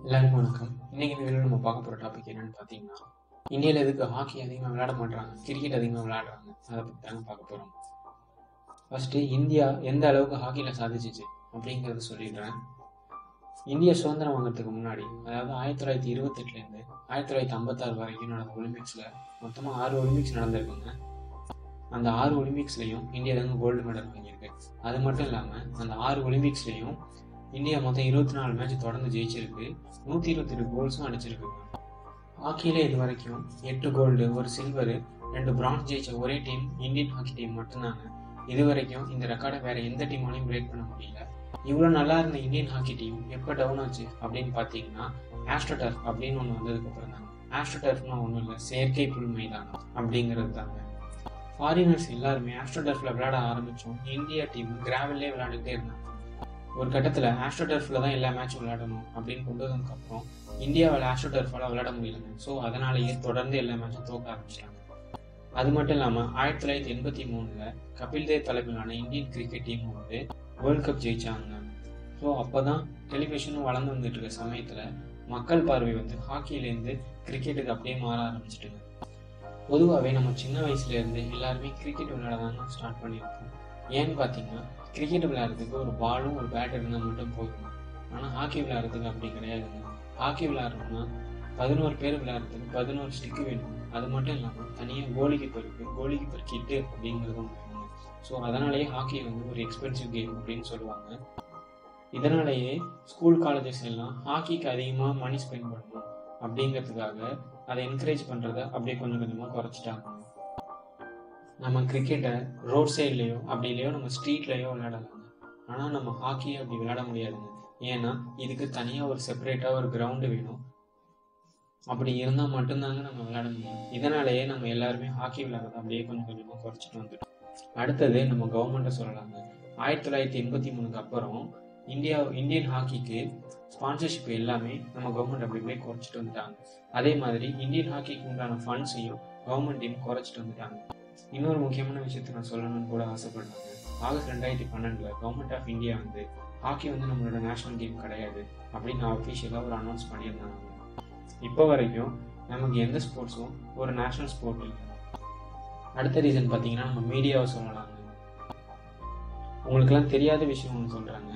எல்லாருக்கும் வணக்கம் இன்னைக்கு இந்த வீடியோ நம்ம பார்க்க போகிற டாபிக் என்னன்னு பார்த்தீங்கன்னா இந்தியாவில் எதுக்கு ஹாக்கி அதிகமாக விளையாட மாட்டாங்க கிரிக்கெட் அதிகமாக விளையாடுறாங்க அதை பற்றி தாங்க பார்க்க போகிறோம் ஃபர்ஸ்ட்டு இந்தியா எந்த அளவுக்கு ஹாக்கியில் சாதிச்சிச்சு அப்படிங்கிறத சொல்லிடுறேன் இந்தியா சுதந்திரம் வாங்குறதுக்கு முன்னாடி அதாவது ஆயிரத்தி தொள்ளாயிரத்தி இருபத்தெட்டுலேருந்து ஆயிரத்தி தொள்ளாயிரத்தி ஐம்பத்தாறு வரைக்கும் நடந்த ஒலிம்பிக்ஸில் மொத்தமாக ஆறு ஒலிம்பிக்ஸ் நடந்திருக்குங்க அந்த ஆறு ஒலிம்பிக்ஸ்லையும் இந்தியா தாங்க கோல்டு மெடல் வாங்கியிருக்கு அது மட்டும் இல்லாமல் அந்த ஆறு ஒலிம்பிக்ஸ்லையும் இந்தியா மொத்தம் இருபத்தி நாலு மேட்ச் தொடர்ந்து ஜெயிச்சிருக்கு நூற்றி இருபத்தெட்டு கோல்ஸும் அடிச்சிருக்கு ஹாக்கியில இது வரைக்கும் எட்டு கோல்டு ஒரு சில்வரு ரெண்டு பிரான்ஸ் ஜெயிச்ச ஒரே டீம் இந்தியன் ஹாக்கி டீம் மட்டும்தாங்க இது வரைக்கும் இந்த ரெக்கார்டை வேற எந்த டீமாலையும் பிரேக் பண்ண முடியல இவ்வளோ நல்லா இருந்த இந்தியன் ஹாக்கி டீம் எப்போ டவுன் ஆச்சு அப்படின்னு பார்த்தீங்கன்னா ஆஸ்ட்ரோடர்ஃப் அப்படின்னு ஒன்று வந்ததுக்கு அப்புறம் தாங்க ஆஸ்ட்ரோடர்ஃப்னா ஒன்றும் இல்லை செயற்கை புல் மைதானம் அப்படிங்கிறது தாங்க ஃபாரினர்ஸ் எல்லாருமே ஆஸ்ட்ரோடர்ஃபில் விளையாட ஆரம்பித்தோம் இந்தியா டீம் கிராவல்லே விளையாண்டுட்டே இருந்தாங்க ஒரு கட்டத்தில் ஆஸ்ட்ரோடர்ஃபில் தான் எல்லா மேட்சும் விளையாடணும் அப்படின்னு கொண்டு வந்ததுக்கப்புறம் இந்தியாவில் ஆஸ்ட்ரோடர்ஃபால் விளையாட முடியலங்க ஸோ அதனாலேயே தொடர்ந்து எல்லா மேட்சும் தோக்க ஆரம்பிச்சிட்டாங்க அது மட்டும் இல்லாமல் ஆயிரத்தி தொள்ளாயிரத்தி எண்பத்தி மூணில் கபில் தேவ் தலைமையிலான இந்தியன் கிரிக்கெட் டீம் வந்து வேர்ல்ட் கப் ஜெயிச்சாங்க ஸோ அப்போ தான் டெலிவிஷனும் வளர்ந்து வந்துட்டு இருக்க சமயத்தில் மக்கள் பார்வை வந்து ஹாக்கியிலேருந்து கிரிக்கெட்டுக்கு அப்படியே மாற ஆரம்பிச்சிட்டுங்க பொதுவாகவே நம்ம சின்ன வயசுலேருந்து எல்லாருமே கிரிக்கெட் விளையாட தாங்க ஸ்டார்ட் பண்ணியிருப்போம் ஏன்னு பார்த்தீங்கன்னா கிரிக்கெட் விளையாடுறதுக்கு ஒரு பாலும் ஒரு பேட் இருந்தால் மட்டும் போதும் ஆனால் ஹாக்கி விளையாடுறதுக்கு அப்படி கிடையாதுங்க ஹாக்கி விளையாடுறோம்னா பதினோரு பேர் விளையாடுறதுக்கு பதினோரு ஸ்டிக்கு வேணும் அது மட்டும் இல்லாமல் தனியாக கோலி கீப்பர் இருக்கு கோலி கீப்பர் கிட்டு அப்படிங்கிறதும் வேணுங்க ஸோ அதனாலேயே ஹாக்கி வந்து ஒரு எக்ஸ்பென்சிவ் கேம் அப்படின்னு சொல்லுவாங்க இதனாலேயே ஸ்கூல் காலேஜஸ் எல்லாம் ஹாக்கிக்கு அதிகமாக மணி ஸ்பெண்ட் பண்ணணும் அப்படிங்கிறதுக்காக அதை என்கரேஜ் பண்ணுறத அப்படியே கொஞ்சம் கொஞ்சமாக குறைச்சிட்டாங்க நம்ம கிரிக்கெட்டை ரோட் சைட்லேயோ அப்படி இல்லையோ நம்ம ஸ்ட்ரீட்லேயோ விளையாடலாங்க ஆனால் நம்ம ஹாக்கியை அப்படி விளையாட முடியாதுங்க ஏன்னா இதுக்கு தனியாக ஒரு செப்பரேட்டாக ஒரு கிரவுண்டு வேணும் அப்படி இருந்தால் மட்டும்தாங்க நம்ம விளையாட முடியும் இதனாலேயே நம்ம எல்லாருமே ஹாக்கி விளையாடுறத அப்படியே கொஞ்சம் கொஞ்சமாக குறைச்சிட்டு வந்துட்டோம் அடுத்தது நம்ம கவர்மெண்ட்டை சொல்லலாங்க ஆயிரத்தி தொள்ளாயிரத்தி எண்பத்தி மூணுக்கு அப்புறம் இந்தியா இந்தியன் ஹாக்கிக்கு ஸ்பான்சர்ஷிப் எல்லாமே நம்ம கவர்மெண்ட் அப்படி அப்படியே குறைச்சிட்டு வந்துட்டாங்க அதே மாதிரி இந்தியன் ஹாக்கிக்கு உண்டான ஃபண்ட்ஸையும் கவர்மெண்ட் டீம் குறைச்சிட்டு வந்துட்டாங்க இன்னொரு முக்கியமான விஷயத்தை நான் சொல்லணும்னு கூட ஆசைப்படுறாங்க ஆகஸ்ட் ரெண்டாயிரத்தி பன்னெண்டுல கவர்மெண்ட் ஆஃப் இந்தியா வந்து ஹாக்கி வந்து நம்மளோட நேஷனல் கேம் கிடையாது அப்படின்னு அஃபீஷியலாக ஒரு அனௌன்ஸ் பண்ணியிருந்தாங்க இப்போ வரைக்கும் நமக்கு எந்த ஸ்போர்ட்ஸும் ஒரு நேஷனல் ஸ்போர்ட் இல்லை அடுத்த ரீசன் பார்த்தீங்கன்னா நம்ம மீடியாவை சொல்லலாங்க உங்களுக்கெல்லாம் தெரியாத விஷயம் ஒன்று சொல்கிறாங்க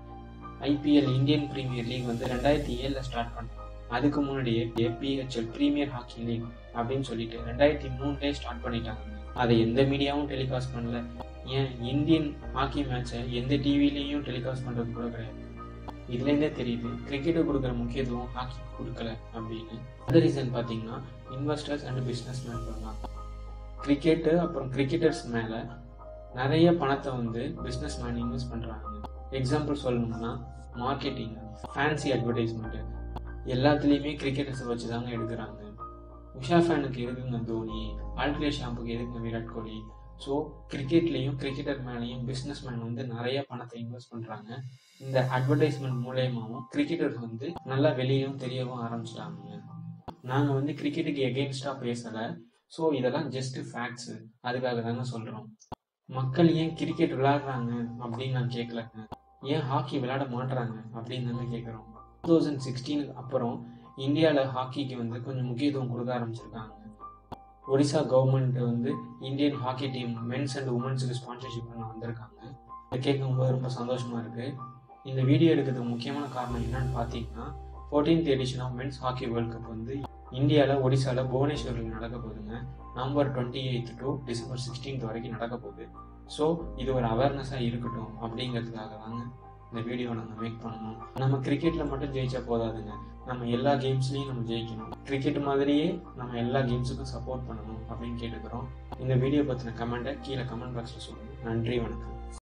ஐபிஎல் இந்தியன் பிரீமியர் லீக் வந்து ரெண்டாயிரத்தி ஏழில் ஸ்டார்ட் பண்ணாங்க அதுக்கு முன்னாடியே ஏபிஹெச்எல் பிரீமியர் ஹாக்கி லீக் அப்படின்னு சொல்லிட்டு ரெண்டாயிரத்தி மூணுலேயே ஸ்டார்ட் பண்ணிட்டாங்க அதை எந்த மீடியாவும் டெலிகாஸ்ட் பண்ணல ஏன் இந்தியன் ஹாக்கி மேட்சை எந்த டிவிலையும் டெலிகாஸ்ட் பண்ணுறது கூட கிடையாது இதுலேருந்தே தெரியுது கிரிக்கெட்டுக்கு கொடுக்குற முக்கியத்துவம் ஹாக்கி கொடுக்கல அப்படின்னு அந்த ரீசன் பார்த்தீங்கன்னா இன்வெஸ்டர்ஸ் அண்ட் பிஸ்னஸ் மேன் பண்ணலாம் கிரிக்கெட்டு அப்புறம் கிரிக்கெட்டர்ஸ் மேலே நிறைய பணத்தை வந்து பிஸ்னஸ் மேன் இன்வெஸ்ட் பண்ணுறாங்க எக்ஸாம்பிள் சொல்லணும்னா மார்க்கெட்டிங் ஃபேன்சி அட்வர்டைஸ்மெண்ட்டு எல்லாத்துலேயுமே கிரிக்கெட்டர்ஸை வச்சு தாங்க எடுக்கிறாங்க உஷா ஃபேனுக்கு எதுக்குங்க தோனி ஆல்கிலே ஷாம்புக்கு எதுக்குங்க விராட் கோலி ஸோ கிரிக்கெட்லேயும் கிரிக்கெட்டர் மேலேயும் பிஸ்னஸ் மேன் வந்து நிறைய பணத்தை இன்வெஸ்ட் பண்ணுறாங்க இந்த அட்வர்டைஸ்மெண்ட் மூலயமாவும் கிரிக்கெட்டர்ஸ் வந்து நல்லா வெளியவும் தெரியவும் ஆரம்பிச்சிட்டாங்க நாங்கள் வந்து கிரிக்கெட்டுக்கு எகெயின்ஸ்டாக பேசலை ஸோ இதெல்லாம் ஜஸ்ட் ஃபேக்ட்ஸு அதுக்காக தாங்க சொல்கிறோம் மக்கள் ஏன் கிரிக்கெட் விளையாடுறாங்க அப்படின்னு நான் கேட்கலங்க ஏன் ஹாக்கி விளையாட மாட்டுறாங்க அப்படின்னு தாங்க கேட்குறோம் டூ தௌசண்ட் சிக்ஸ்டீனுக்கு அப்புறம் இந்தியாவில் ஹாக்கிக்கு வந்து கொஞ்சம் முக்கியத்துவம் கொடுக்க ஆரம்பிச்சிருக்காங்க ஒடிசா கவர்மெண்ட் வந்து Indian hockey team men's and உமன்ஸுக்கு ஸ்பான்சர்ஷிப் பண்ண வந்திருக்காங்க இதை கேட்கும்போது ரொம்ப சந்தோஷமா இருக்கு இந்த வீடியோ எடுக்கிறதுக்கு முக்கியமான காரணம் என்னன்னு பார்த்தீங்கன்னா fourteenth edition of men's hockey world cup வந்து இந்தியாவில் ஒடிசாவில் புவனேஸ்வரில் நடக்க போகுதுங்க November twenty eighth to December sixteenth வரைக்கும் நடக்க போகுது ஸோ இது ஒரு அவேர்னஸாக இருக்கட்டும் அப்படிங்கிறதுக்காக தாங்க இந்த வீடியோ நாங்கள் மேக் பண்ணணும் நம்ம கிரிக்கெட்டில் மட்டும் ஜெயிச்சா போதாதுங்க நம்ம எல்லா கேம்ஸ்லையும் நம்ம ஜெயிக்கணும் கிரிக்கெட் மாதிரியே நம்ம எல்லா கேம்ஸுக்கும் சப்போர்ட் பண்ணணும் அப்படின்னு கேட்டுக்கிறோம் இந்த வீடியோ பற்றின கமெண்ட்டை கீழே கமெண்ட் பாக்ஸில் சொல்லுங்கள் நன்றி வணக்கம்